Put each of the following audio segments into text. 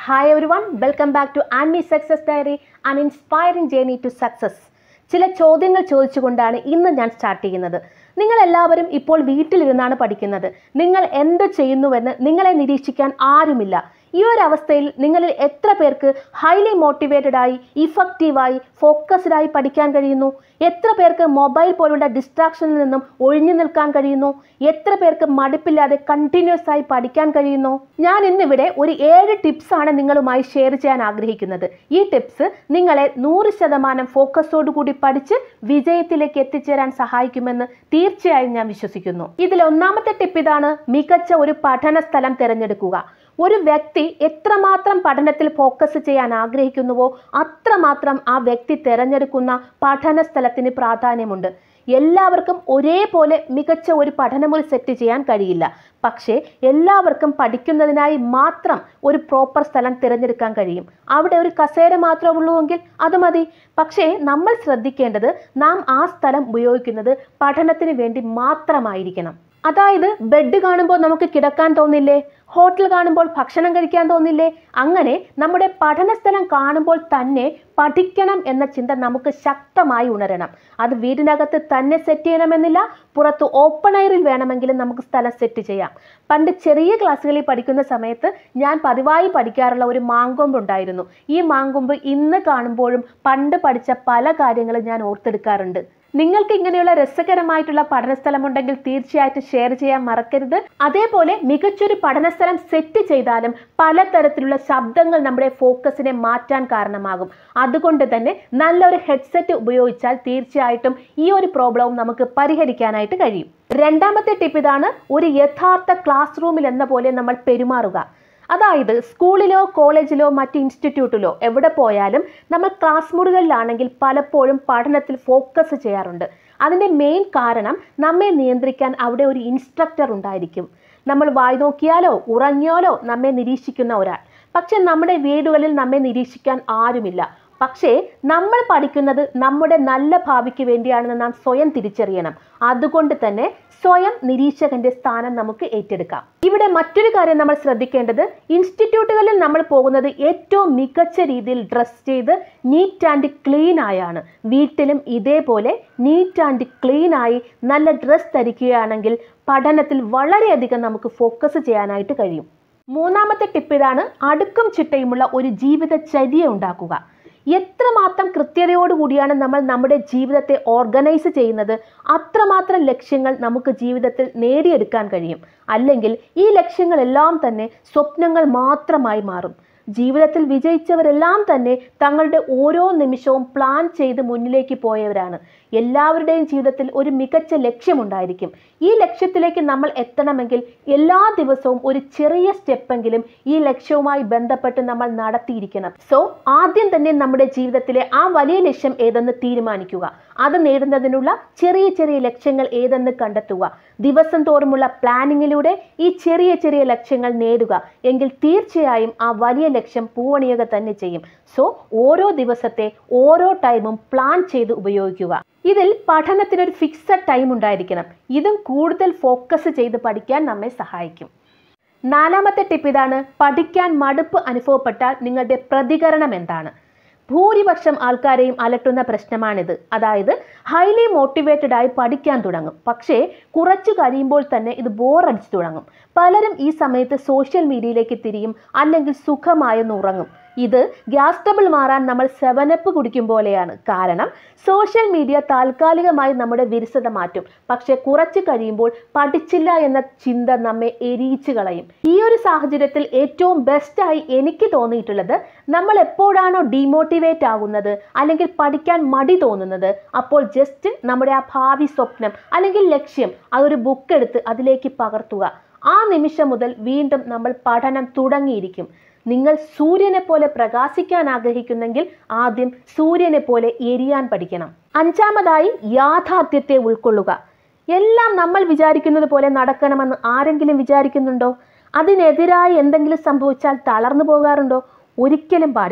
hi everyone welcome back to ആൻമി success diary an inspiring journey to success ചില ചോദ്യങ്ങൾ ചോദിച്ചുകൊണ്ടാണ് ഇന്ന് ഞാൻ സ്റ്റാർട്ട് ചെയ്യുന്നത് നിങ്ങൾ എല്ലാവരും ഇപ്പോൾ വീട്ടിലിരുന്നാണ് പഠിക്കുന്നത് നിങ്ങൾ എന്ത് ചെയ്യുന്നുവെന്ന് നിങ്ങളെ നിരീക്ഷിക്കാൻ ആരുമില്ല ഈ ഒരു അവസ്ഥയിൽ നിങ്ങളിൽ എത്ര പേർക്ക് ഹൈലി മോട്ടിവേറ്റഡ് ആയി ഇഫക്റ്റീവായി ഫോക്കസ്ഡ് ആയി പഠിക്കാൻ കഴിയുന്നു എത്ര പേർക്ക് മൊബൈൽ പോലുള്ള ഡിസ്ട്രാക്ഷനിൽ നിന്നും ഒഴിഞ്ഞു നിൽക്കാൻ കഴിയുന്നു എത്ര പേർക്ക് മടുപ്പില്ലാതെ കണ്ടിന്യൂസ് ആയി പഠിക്കാൻ കഴിയുന്നു ഞാൻ ഇന്നിവിടെ ഒരു ഏഴ് ടിപ്സ് ആണ് നിങ്ങളുമായി ഷെയർ ചെയ്യാൻ ആഗ്രഹിക്കുന്നത് ഈ ടിപ്സ് നിങ്ങളെ നൂറ് ശതമാനം ഫോക്കസോട് കൂടി പഠിച്ച് വിജയത്തിലേക്ക് എത്തിച്ചേരാൻ സഹായിക്കുമെന്ന് തീർച്ചയായും ഞാൻ വിശ്വസിക്കുന്നു ഇതിൽ ഒന്നാമത്തെ ടിപ്പ് ഇതാണ് മികച്ച ഒരു പഠന സ്ഥലം തിരഞ്ഞെടുക്കുക ഒരു വ്യക്തി എത്രമാത്രം പഠനത്തിൽ ഫോക്കസ് ചെയ്യാൻ ആഗ്രഹിക്കുന്നുവോ അത്രമാത്രം ആ വ്യക്തി തിരഞ്ഞെടുക്കുന്ന പഠന സ്ഥലത്തിന് പ്രാധാന്യമുണ്ട് എല്ലാവർക്കും ഒരേപോലെ മികച്ച ഒരു പഠനമുറി സെറ്റ് ചെയ്യാൻ കഴിയില്ല പക്ഷേ എല്ലാവർക്കും പഠിക്കുന്നതിനായി മാത്രം ഒരു പ്രോപ്പർ സ്ഥലം തിരഞ്ഞെടുക്കാൻ കഴിയും അവിടെ ഒരു കസേര മാത്രമേ ഉള്ളൂ എങ്കിൽ അത് മതി പക്ഷേ നമ്മൾ ശ്രദ്ധിക്കേണ്ടത് നാം ആ സ്ഥലം ഉപയോഗിക്കുന്നത് പഠനത്തിന് വേണ്ടി മാത്രമായിരിക്കണം അതായത് ബെഡ് കാണുമ്പോൾ നമുക്ക് കിടക്കാൻ തോന്നില്ലേ ഹോട്ടൽ കാണുമ്പോൾ ഭക്ഷണം കഴിക്കാൻ തോന്നില്ലേ അങ്ങനെ നമ്മുടെ പഠന സ്ഥലം കാണുമ്പോൾ തന്നെ പഠിക്കണം എന്ന ചിന്ത നമുക്ക് ശക്തമായി ഉണരണം അത് വീടിനകത്ത് തന്നെ സെറ്റ് ചെയ്യണമെന്നില്ല പുറത്ത് ഓപ്പൺ എയറിൽ വേണമെങ്കിലും നമുക്ക് സ്ഥലം സെറ്റ് ചെയ്യാം പണ്ട് ചെറിയ ക്ലാസ്സുകളിൽ പഠിക്കുന്ന സമയത്ത് ഞാൻ പതിവായി പഠിക്കാറുള്ള ഒരു മാങ്കൊമ്പ് ഉണ്ടായിരുന്നു ഈ മാങ്കൊമ്പ് ഇന്ന് കാണുമ്പോഴും പണ്ട് പഠിച്ച പല കാര്യങ്ങളും ഞാൻ ഓർത്തെടുക്കാറുണ്ട് നിങ്ങൾക്ക് ഇങ്ങനെയുള്ള രസകരമായിട്ടുള്ള പഠനസ്ഥലമുണ്ടെങ്കിൽ തീർച്ചയായിട്ടും ഷെയർ ചെയ്യാൻ മറക്കരുത് അതേപോലെ മികച്ചൊരു പഠനസ്ഥലം സെറ്റ് ചെയ്താലും പലതരത്തിലുള്ള ശബ്ദങ്ങൾ നമ്മുടെ ഫോക്കസിനെ മാറ്റാൻ കാരണമാകും അതുകൊണ്ട് തന്നെ നല്ലൊരു ഹെഡ്സെറ്റ് ഉപയോഗിച്ചാൽ തീർച്ചയായിട്ടും ഈ ഒരു പ്രോബ്ലവും നമുക്ക് പരിഹരിക്കാനായിട്ട് കഴിയും രണ്ടാമത്തെ ടിപ്പ് ഇതാണ് ഒരു യഥാർത്ഥ ക്ലാസ് റൂമിൽ എന്ന പോലെ നമ്മൾ പെരുമാറുക അതായത് സ്കൂളിലോ കോളേജിലോ മറ്റ് ഇൻസ്റ്റിറ്റ്യൂട്ടിലോ എവിടെ പോയാലും നമ്മൾ ക്ലാസ് മുറികളിലാണെങ്കിൽ പലപ്പോഴും പഠനത്തിൽ ഫോക്കസ് ചെയ്യാറുണ്ട് അതിൻ്റെ മെയിൻ കാരണം നമ്മെ നിയന്ത്രിക്കാൻ അവിടെ ഒരു ഇൻസ്ട്രക്ടർ ഉണ്ടായിരിക്കും നമ്മൾ വായി നോക്കിയാലോ ഉറങ്ങിയാലോ നമ്മെ നിരീക്ഷിക്കുന്ന ഒരാൾ പക്ഷെ നമ്മുടെ വീടുകളിൽ നമ്മെ നിരീക്ഷിക്കാൻ ആരുമില്ല പക്ഷേ നമ്മൾ പഠിക്കുന്നത് നമ്മുടെ നല്ല ഭാവിക്ക് വേണ്ടിയാണെന്ന് നാം സ്വയം തിരിച്ചറിയണം അതുകൊണ്ട് തന്നെ സ്വയം നിരീക്ഷകന്റെ സ്ഥാനം നമുക്ക് ഏറ്റെടുക്കാം ഇവിടെ മറ്റൊരു കാര്യം നമ്മൾ ശ്രദ്ധിക്കേണ്ടത് ഇൻസ്റ്റിറ്റ്യൂട്ടുകളിൽ നമ്മൾ പോകുന്നത് ഏറ്റവും മികച്ച രീതിയിൽ ഡ്രസ് ചെയ്ത് നീറ്റ് ആൻഡ് ക്ലീൻ ആയാണ് വീട്ടിലും ഇതേപോലെ നീറ്റ് ആൻഡ് ക്ലീൻ ആയി നല്ല ഡ്രസ് ധരിക്കുകയാണെങ്കിൽ പഠനത്തിൽ വളരെയധികം നമുക്ക് ഫോക്കസ് ചെയ്യാനായിട്ട് കഴിയും മൂന്നാമത്തെ ടിപ്പ് ഇതാണ് അടുക്കും ചിട്ടയുമുള്ള ഒരു ജീവിതചര്യ ഉണ്ടാക്കുക എത്രമാത്രം കൃത്യതയോടുകൂടിയാണ് നമ്മൾ നമ്മുടെ ജീവിതത്തെ ഓർഗനൈസ് ചെയ്യുന്നത് അത്രമാത്രം ലക്ഷ്യങ്ങൾ നമുക്ക് ജീവിതത്തിൽ നേടിയെടുക്കാൻ കഴിയും അല്ലെങ്കിൽ ഈ ലക്ഷ്യങ്ങളെല്ലാം തന്നെ സ്വപ്നങ്ങൾ മാത്രമായി മാറും ജീവിതത്തിൽ വിജയിച്ചവരെല്ലാം തന്നെ തങ്ങളുടെ ഓരോ നിമിഷവും പ്ലാൻ ചെയ്ത് മുന്നിലേക്ക് പോയവരാണ് എല്ലാവരുടെയും ജീവിതത്തിൽ ഒരു മികച്ച ലക്ഷ്യമുണ്ടായിരിക്കും ഈ ലക്ഷ്യത്തിലേക്ക് നമ്മൾ എത്തണമെങ്കിൽ എല്ലാ ദിവസവും ഒരു ചെറിയ സ്റ്റെപ്പെങ്കിലും ഈ ലക്ഷ്യവുമായി ബന്ധപ്പെട്ട് നമ്മൾ നടത്തിയിരിക്കണം സോ ആദ്യം തന്നെ നമ്മുടെ ജീവിതത്തിലെ ആ വലിയ ലക്ഷ്യം ഏതെന്ന് തീരുമാനിക്കുക അത് നേടുന്നതിനുള്ള ചെറിയ ചെറിയ ലക്ഷ്യങ്ങൾ ഏതെന്ന് കണ്ടെത്തുക ദിവസം തോറുമുള്ള പ്ലാനിങ്ങിലൂടെ ഈ ചെറിയ ചെറിയ ലക്ഷ്യങ്ങൾ നേടുക എങ്കിൽ തീർച്ചയായും ആ വലിയ ലക്ഷ്യം പൂവണിയുക തന്നെ ചെയ്യും സോ ഓരോ ദിവസത്തെ ഓരോ ടൈമും പ്ലാൻ ചെയ്ത് ഉപയോഗിക്കുക ഇതിൽ പഠനത്തിനൊരു ഫിക്സഡ് ടൈം ഉണ്ടായിരിക്കണം ഇതും കൂടുതൽ ഫോക്കസ് ചെയ്ത് പഠിക്കാൻ നമ്മെ സഹായിക്കും നാലാമത്തെ ടിപ്പ് ഇതാണ് പഠിക്കാൻ മടുപ്പ് അനുഭവപ്പെട്ടാൽ നിങ്ങളുടെ പ്രതികരണം എന്താണ് ഭൂരിപക്ഷം ആൾക്കാരെയും അലട്ടുന്ന പ്രശ്നമാണിത് അതായത് ഹൈലി മോട്ടിവേറ്റഡ് ആയി പഠിക്കാൻ തുടങ്ങും പക്ഷേ കുറച്ചു കഴിയുമ്പോൾ തന്നെ ഇത് ബോറടിച്ചു തുടങ്ങും പലരും ഈ സമയത്ത് സോഷ്യൽ മീഡിയയിലേക്ക് തിരിയും അല്ലെങ്കിൽ സുഖമായെന്ന് ഉറങ്ങും ഇത് ഗ്യാസ് ട്രബിൾ മാറാൻ നമ്മൾ സെവനപ്പ് കുടിക്കും പോലെയാണ് കാരണം സോഷ്യൽ മീഡിയ താൽക്കാലികമായി നമ്മുടെ വിരസത മാറ്റും പക്ഷെ കുറച്ച് കഴിയുമ്പോൾ പഠിച്ചില്ല എന്ന ചിന്ത നമ്മെ എരിയിച്ചു കളയും ഈ ഒരു സാഹചര്യത്തിൽ ഏറ്റവും ബെസ്റ്റായി എനിക്ക് തോന്നിയിട്ടുള്ളത് നമ്മൾ എപ്പോഴാണോ ഡീമോട്ടിവേറ്റ് ആകുന്നത് അല്ലെങ്കിൽ പഠിക്കാൻ മടി തോന്നുന്നത് അപ്പോൾ ജസ്റ്റ് നമ്മുടെ ആ ഭാവി സ്വപ്നം അല്ലെങ്കിൽ ലക്ഷ്യം അതൊരു ബുക്ക് എടുത്ത് അതിലേക്ക് പകർത്തുക ആ നിമിഷം മുതൽ വീണ്ടും നമ്മൾ പഠനം തുടങ്ങിയിരിക്കും നിങ്ങൾ സൂര്യനെ പോലെ പ്രകാശിക്കാൻ ആഗ്രഹിക്കുന്നെങ്കിൽ ആദ്യം സൂര്യനെ പോലെ എരിയാൻ പഠിക്കണം അഞ്ചാമതായി യാഥാർത്ഥ്യത്തെ ഉൾക്കൊള്ളുക എല്ലാം നമ്മൾ വിചാരിക്കുന്നത് പോലെ നടക്കണമെന്ന് ആരെങ്കിലും വിചാരിക്കുന്നുണ്ടോ അതിനെതിരായി എന്തെങ്കിലും സംഭവിച്ചാൽ തളർന്നു പോകാറുണ്ടോ ഒരിക്കലും പാടില്ല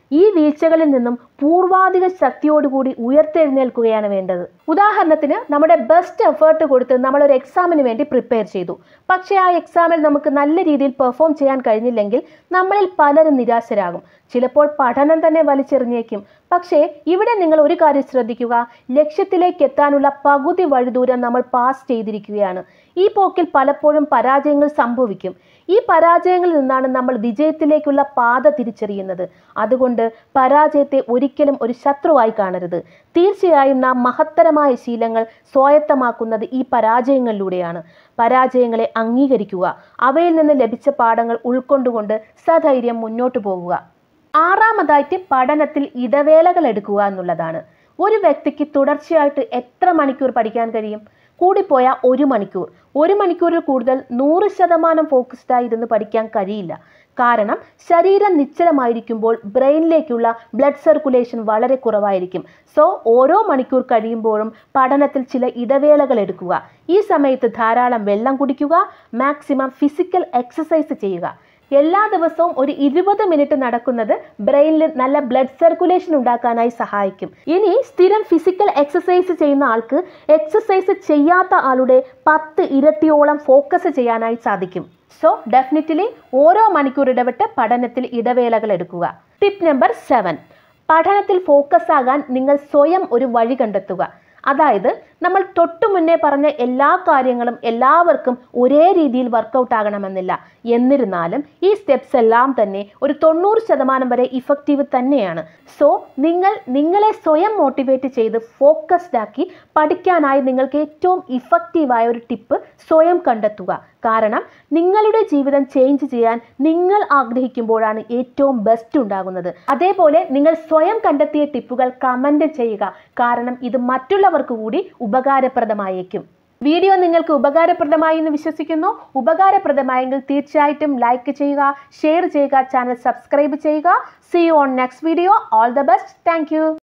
ഈ വീഴ്ചകളിൽ നിന്നും പൂർവാധിക ശക്തിയോടുകൂടി ഉയർത്തെഴുന്നേൽക്കുകയാണ് വേണ്ടത് ഉദാഹരണത്തിന് നമ്മുടെ ബെസ്റ്റ് എഫേർട്ട് കൊടുത്ത് നമ്മൾ ഒരു എക്സാമിന് വേണ്ടി പ്രിപ്പയർ ചെയ്തു പക്ഷേ ആ എക്സാമിൽ നമുക്ക് നല്ല രീതിയിൽ പെർഫോം ചെയ്യാൻ കഴിഞ്ഞില്ലെങ്കിൽ നമ്മളിൽ പലരും നിരാശരാകും ചിലപ്പോൾ പഠനം തന്നെ വലിച്ചെറിഞ്ഞേക്കും പക്ഷേ ഇവിടെ നിങ്ങൾ ഒരു കാര്യം ശ്രദ്ധിക്കുക ലക്ഷ്യത്തിലേക്ക് എത്താനുള്ള പകുതി വഴി ദൂരം നമ്മൾ പാസ് ചെയ്തിരിക്കുകയാണ് ഈ പോക്കിൽ പലപ്പോഴും പരാജയങ്ങൾ സംഭവിക്കും ഈ പരാജയങ്ങളിൽ നിന്നാണ് നമ്മൾ വിജയത്തിലേക്കുള്ള പാത തിരിച്ചറിയുന്നത് അതുകൊണ്ട് പരാജയത്തെ ഒരിക്കലും ഒരു ശത്രുവായി കാണരുത് തീർച്ചയായും നാം മഹത്തരമായ ശീലങ്ങൾ സ്വായത്തമാക്കുന്നത് ഈ പരാജയങ്ങളിലൂടെയാണ് പരാജയങ്ങളെ അംഗീകരിക്കുക അവയിൽ നിന്ന് ലഭിച്ച പാഠങ്ങൾ ഉൾക്കൊണ്ടുകൊണ്ട് സധൈര്യം മുന്നോട്ട് പോകുക ആറാമതായിട്ട് പഠനത്തിൽ ഇടവേളകൾ എടുക്കുക എന്നുള്ളതാണ് ഒരു വ്യക്തിക്ക് തുടർച്ചയായിട്ട് എത്ര മണിക്കൂർ പഠിക്കാൻ കഴിയും കൂടിപ്പോയാൽ ഒരു മണിക്കൂർ ഒരു മണിക്കൂറിൽ കൂടുതൽ നൂറ് ശതമാനം ഫോക്കസ്ഡ് ആയി ഇരുന്ന് പഠിക്കാൻ കഴിയില്ല കാരണം ശരീരം നിശ്ചലമായിരിക്കുമ്പോൾ ബ്രെയിനിലേക്കുള്ള ബ്ലഡ് സർക്കുലേഷൻ വളരെ കുറവായിരിക്കും സോ ഓരോ മണിക്കൂർ കഴിയുമ്പോഴും പഠനത്തിൽ ചില ഇടവേളകൾ എടുക്കുക ഈ സമയത്ത് ധാരാളം വെള്ളം കുടിക്കുക മാക്സിമം ഫിസിക്കൽ എക്സസൈസ് ചെയ്യുക എല്ലാ ദിവസവും ഒരു ഇരുപത് മിനിറ്റ് നടക്കുന്നത് ബ്രെയിനിൽ നല്ല ബ്ലഡ് സർക്കുലേഷൻ ഉണ്ടാക്കാനായി സഹായിക്കും ഇനി സ്ഥിരം ഫിസിക്കൽ എക്സസൈസ് ചെയ്യുന്ന ആൾക്ക് എക്സസൈസ് ചെയ്യാത്ത ആളുടെ പത്ത് ഇരട്ടിയോളം ഫോക്കസ് ചെയ്യാനായി സാധിക്കും സോ ഡെഫിനറ്റ്ലി ഓരോ മണിക്കൂർ ഇടവിട്ട് പഠനത്തിൽ ഇടവേളകൾ എടുക്കുക ടിപ്പ് നമ്പർ സെവൻ പഠനത്തിൽ ഫോക്കസ് ആകാൻ നിങ്ങൾ സ്വയം ഒരു വഴി കണ്ടെത്തുക അതായത് നമ്മൾ തൊട്ടു മുന്നേ പറഞ്ഞ എല്ലാ കാര്യങ്ങളും എല്ലാവർക്കും ഒരേ രീതിയിൽ വർക്കൗട്ട് ആകണമെന്നില്ല എന്നിരുന്നാലും ഈ സ്റ്റെപ്സ് എല്ലാം തന്നെ ഒരു തൊണ്ണൂറ് ശതമാനം വരെ ഇഫക്റ്റീവ് തന്നെയാണ് സോ നിങ്ങൾ നിങ്ങളെ സ്വയം മോട്ടിവേറ്റ് ചെയ്ത് ഫോക്കസ്ഡ് ആക്കി പഠിക്കാനായി നിങ്ങൾക്ക് ഏറ്റവും ഇഫക്റ്റീവായ ഒരു ടിപ്പ് സ്വയം കണ്ടെത്തുക കാരണം നിങ്ങളുടെ ജീവിതം ചേഞ്ച് ചെയ്യാൻ നിങ്ങൾ ആഗ്രഹിക്കുമ്പോഴാണ് ഏറ്റവും ബെസ്റ്റ് ഉണ്ടാകുന്നത് അതേപോലെ നിങ്ങൾ സ്വയം കണ്ടെത്തിയ ടിപ്പുകൾ കമന്റ് ചെയ്യുക കാരണം ഇത് മറ്റുള്ളവർക്ക് കൂടി ഉപകാരപ്രദമായേക്കും വീഡിയോ നിങ്ങൾക്ക് ഉപകാരപ്രദമായി എന്ന് വിശ്വസിക്കുന്നു ഉപകാരപ്രദമായെങ്കിൽ തീർച്ചയായിട്ടും ലൈക്ക് ചെയ്യുക ഷെയർ ചെയ്യുക ചാനൽ സബ്സ്ക്രൈബ് ചെയ്യുക see you on next video all the best thank